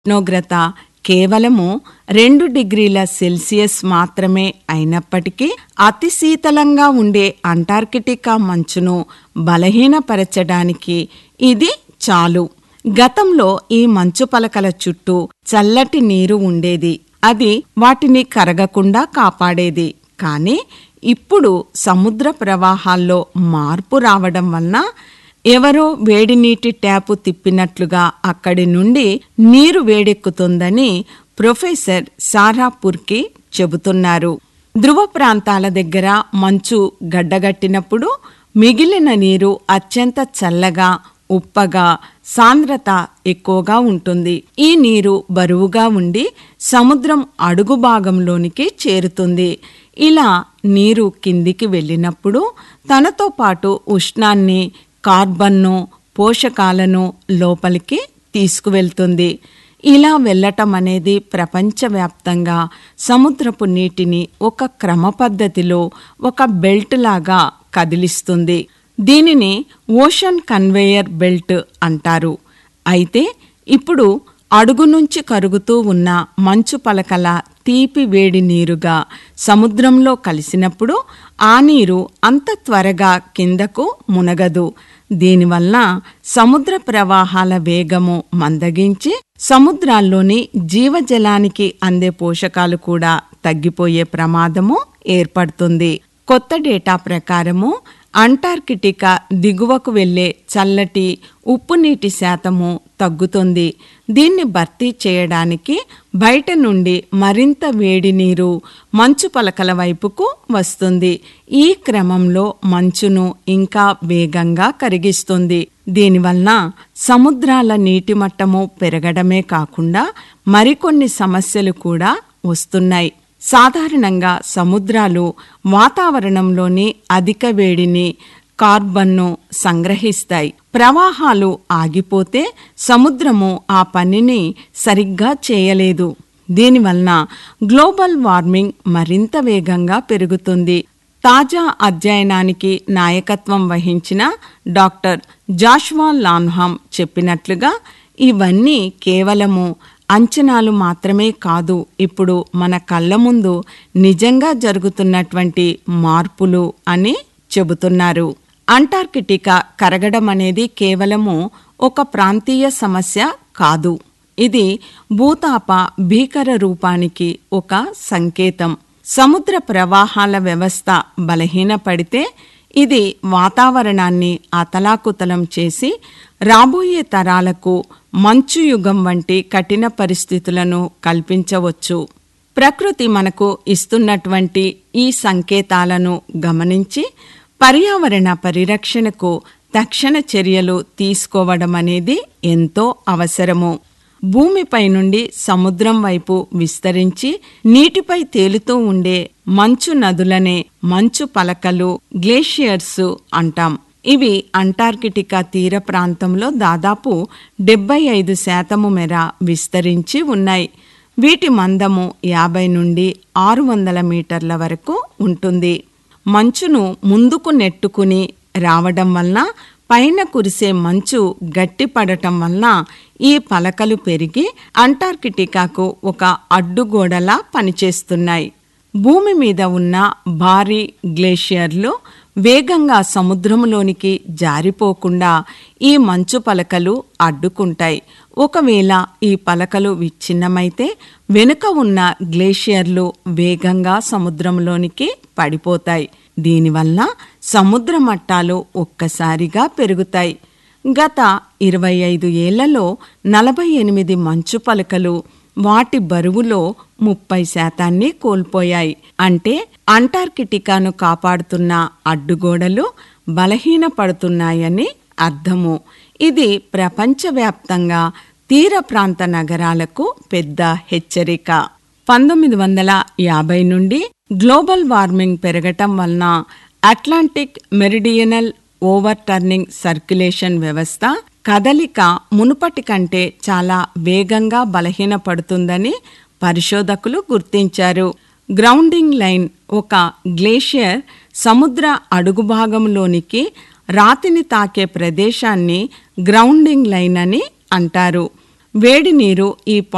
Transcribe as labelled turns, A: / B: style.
A: ఉష్ణోగ్రత కేవలము రెండు డిగ్రీల సెల్సియస్ మాత్రమే అయినప్పటికీ అతి శీతలంగా ఉండే అంటార్కిటికా మంచును బలహీనపరచడానికి ఇది చాలు గతంలో ఈ మంచు పలకల చుట్టూ చల్లటి నీరు ఉండేది అది వాటిని కరగకుండా కాపాడేది కానీ ఇప్పుడు సముద్ర ప్రవాహాల్లో మార్పు రావడం వలన ఎవరో వేడి నీటి ట్యాపు తిప్పినట్లుగా అక్కడి నుండి నీరు వేడెక్కుతుందని ప్రొఫెసర్ సారాపూర్కి చెబుతున్నారు ధృవ ప్రాంతాల దగ్గర మంచు గడ్డగట్టినప్పుడు మిగిలిన నీరు అత్యంత చల్లగా ఉప్పగా సాంద్రత ఎక్కువగా ఉంటుంది ఈ నీరు బరువుగా ఉండి సముద్రం అడుగు భాగంలోనికి చేరుతుంది ఇలా నీరు కిందికి వెళ్ళినప్పుడు తనతో పాటు ఉష్ణాన్ని కార్బన్ను పోషకాలను లోపలికి తీసుకువెళ్తుంది ఇలా వెళ్ళటం అనేది ప్రపంచవ్యాప్తంగా సముద్రపు నీటిని ఒక క్రమ పద్ధతిలో ఒక బెల్ట్ లాగా కదిలిస్తుంది దీనిని ఓషన్ కన్వేయర్ బెల్ట్ అంటారు అయితే ఇప్పుడు అడుగు నుంచి కరుగుతూ ఉన్న మంచు పలకల తీపి వేడి నీరుగా సముద్రంలో కలిసినప్పుడు ఆ నీరు అంత త్వరగా కిందకు మునగదు దీనివల్ల సముద్ర ప్రవాహాల వేగము మందగించి సముద్రాల్లోని జీవజలానికి అందే పోషకాలు కూడా తగ్గిపోయే ప్రమాదము ఏర్పడుతుంది కొత్త డేటా ప్రకారము అంటార్కిటికా దిగువకు వెళ్లే చల్లటి ఉప్పు నీటి శాతము తగ్గుతుంది దీన్ని భర్తీ చేయడానికి బయట నుండి మరింత వేడి నీరు మంచు పలకల వైపుకు వస్తుంది ఈ క్రమంలో మంచును ఇంకా వేగంగా కరిగిస్తుంది దీనివలన సముద్రాల నీటి మట్టము పెరగడమే కాకుండా మరికొన్ని సమస్యలు కూడా వస్తున్నాయి సాధారణంగా సముద్రాలు వాతావరణంలోని అధిక వేడిని కార్బన్ను సంగ్రహిస్తాయి ప్రవాహాలు ఆగిపోతే సముద్రము ఆ పనిని సరిగ్గా చేయలేదు దీనివలన గ్లోబల్ వార్మింగ్ మరింత వేగంగా పెరుగుతుంది తాజా అధ్యయనానికి నాయకత్వం వహించిన డాక్టర్ జాష్వా లాన్హామ్ చెప్పినట్లుగా ఇవన్నీ కేవలము అంచనాలు మాత్రమే కాదు ఇప్పుడు మన కళ్ళ ముందు నిజంగా జరుగుతున్నటువంటి మార్పులు అని చెబుతున్నారు అంటార్కిటికా కరగడం అనేది కేవలము ఒక ప్రాంతీయ సమస్య కాదు ఇది భూతాప భీకర రూపానికి ఒక సంకేతం సముద్ర ప్రవాహాల వ్యవస్థ బలహీనపడితే ఇది వాతావరణాన్ని అతలాకుతలం చేసి రాబోయే తరాలకు మంచు యుగం వంటి కఠిన పరిస్థితులను కల్పించవచ్చు ప్రకృతి మనకు ఇస్తున్నటువంటి ఈ సంకేతాలను గమనించి పర్యావరణ పరిరక్షణకు తక్షణ చర్యలు తీసుకోవడం అనేది ఎంతో అవసరము భూమిపై నుండి సముద్రం వైపు విస్తరించి నీటిపై తేలుతూ ఉండే మంచు నదులనే మంచు పలకలు గ్లేషియర్స్ అంటాం ఇవి అంటార్కిటికా తీర ప్రాంతంలో దాదాపు డెబ్బై ఐదు శాతము మేర విస్తరించి ఉన్నాయి వీటి మందము యాభై నుండి ఆరు వందల మీటర్ల వరకు ఉంటుంది మంచును ముందుకు నెట్టుకుని రావడం వలన పైన కురిసే మంచు గట్టిపడటం వలన ఈ పలకలు పెరిగి అంటార్కిటికాకు ఒక అడ్డుగోడలా పనిచేస్తున్నాయి భూమి మీద ఉన్న భారీ గ్లేషియర్లు వేగంగా సముద్రంలోనికి జారిపోకుండా ఈ మంచు పలకలు అడ్డుకుంటాయి ఒకవేళ ఈ పలకలు విచ్ఛిన్నమైతే వెనుక ఉన్న గ్లేషియర్లు వేగంగా సముద్రంలోనికి పడిపోతాయి దీనివల్ల సముద్ర మట్టాలు ఒక్కసారిగా పెరుగుతాయి గత ఇరవై ఐదు ఏళ్లలో నలభై ఎనిమిది మంచు పలకలు వాటి బరువులో ముప్పై శాతాన్ని కోల్పోయాయి అంటే అంటార్కిటికాను కాపాడుతున్న అడ్డుగోడలు బలహీనపడుతున్నాయని అర్థము ఇది ప్రపంచవ్యాప్తంగా తీర ప్రాంత నగరాలకు పెద్ద హెచ్చరిక పంతొమ్మిది వందల యాభై నుండి గ్లోబల్ వార్మింగ్ పెరగటం వలన Atlantic meridional overturning circulation వ్యవస్థ కదలిక మునుపటి కంటే చాలా వేగంగా బలహీనపడుతుందని పరిశోధకులు గుర్తించారు గ్రౌండింగ్ లైన్ ఒక గ్లేషియర్ సముద్ర అడుగు భాగంలోనికి రాతిని తాకే ప్రదేశాన్ని గ్రౌండింగ్ లైన్ అని అంటారు వేడి నీరు ఈ